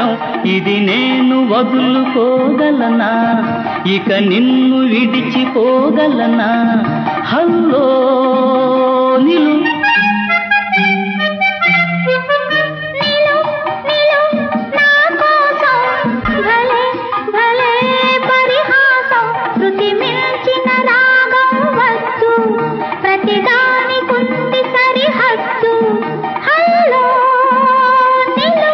అవకాశం ఇది నేను వదులుకోగలనా ఇక నిన్ను విడిచిపోగలనా హల్లో నిలు నిలు నిలు నా కోసం భలే భలే పరిహాసం శృతి మించిన రాగం వచ్చు ప్రతిదానికుంది సరిహద్దు హల్లో నిలు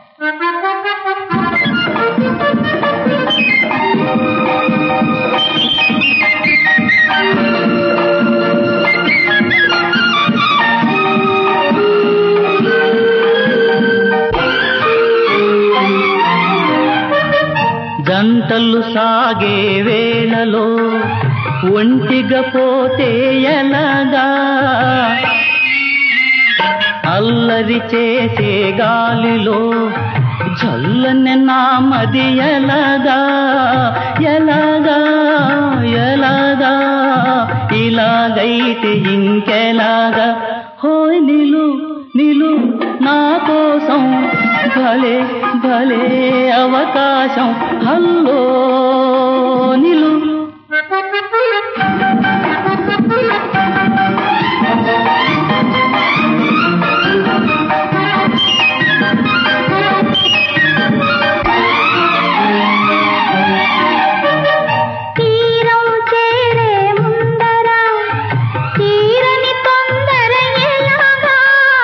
గంటలు సాగే వేళలో ఒంటిగా పోతే ఎలాగా అల్లరి చేసే గాలిలో చల్లని నామది ఎలాగా ఎలాగా ఎలాగా ఇలాగైతే ఇంకెలాగా హోయ్ నిలు నిలు నా కోసం భలే భలే అవకాశం హల్లో నిలు తీరం చేరే ముందర తీరని తొందర ఎలాగా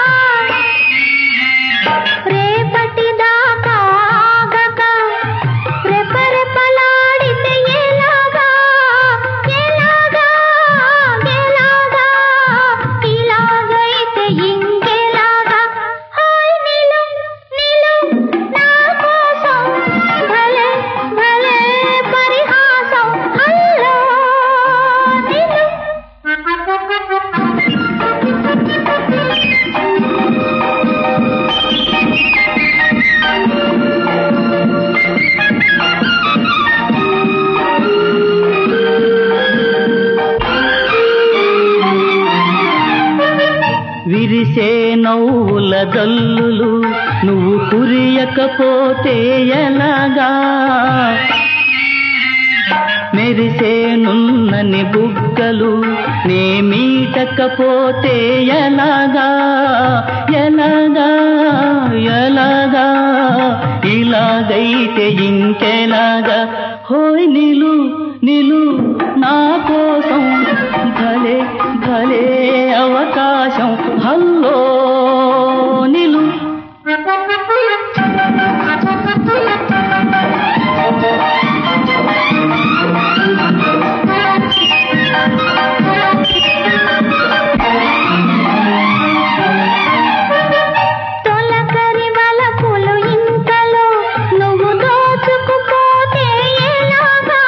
రేపటి దాకా ఆగక రెపరెపలాడితే ఎలాగా ఎలాగా ఎలాగా ఇలాగైతే ఇంకెలాగా హాయ్ నిలు నిలు నా కోసం భలే భలే పరిహాసం హల్లో నిలు విరిసే నవ్వుల దల్లులు నువ్వు కురియకపోతే ఎలాగా మెరిసే నున్నని బుగ్గలు నే మీటకపోతే ఎలాగా ఎలాగా ఎలాగా ఇలాగైతే ఇంకెలాగా హోయ్ నిలు నిలు నా కోసం భలే భలే అవకాశం హల్లో నిలు తొలకరి వలపులు ఇంతలో నువ్వు దోచుకుపోతే ఎలాగా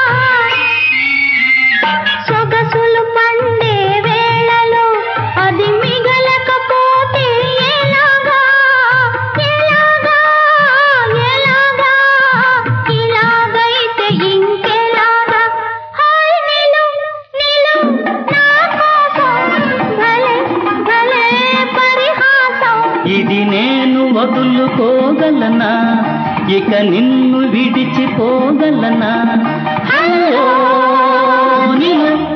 సొగసులు పండే వేళలో అది మిగలకపోతే ఎలాగా ఎలాగా ఎలాగా ఇలాగైతే ఇంకెలాగా హాయ్ నిలు నిలు నా కోసం భలే భలే పరిహాసం ఇది నేను వదులుకోగలనా ఇక నిన్ను విడిచిపోగలనా హలో నిలు